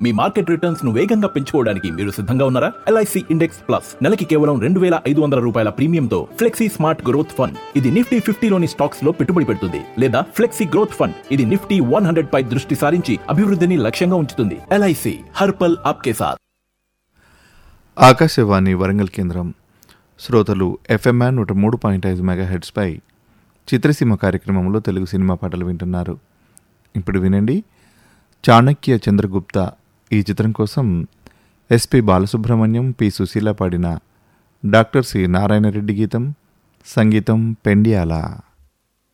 మీ market returns ను వేగంగా పెంచుకోవడానికి మీరు సిద్ధంగా ఉన్నారా ఎల్ఐసి ఇండెక్స్ ప్లస్ నెలకి కేవలం రెండు వేల ఐదు వందల రూపాయల ప్రీమియంతో ఫ్లెక్సీ స్మార్ట్ గ్రోత్ ఫండ్ ఇది నిఫ్టీ ఫిఫ్టీలోని స్టాక్స్ లో పెట్టుబడి పెడుతుంది లేదా ఫ్లెక్సీ గ్రోత్ ఫండ్ ఇది నిఫ్టీ వన్ హండ్రెడ్ పై దృష్టి సారించి అభివృద్ధిని లక్ష్యంగా ఉంచుతుంది ఎల్ఐసి హర్పల్ ఆప్కే సాత్ ఆకాశవాణి వరంగల్ కేంద్రం శ్రోతలు ఎఫ్ఎంఆర్ నూట మూడు పాయింట్ ఐదు మెగా హెడ్స్పై చిత్రసీమ కార్యక్రమంలో తెలుగు సినిమా పాటలు వింటున్నారు ఇప్పుడు వినండి చాణక్య చంద్రగుప్త ఈ చిత్రం కోసం ఎస్పి బాలసుబ్రహ్మణ్యం పి సుశీల పాడిన డాక్టర్ సి నారాయణరెడ్డి గీతం సంగీతం పెండియాల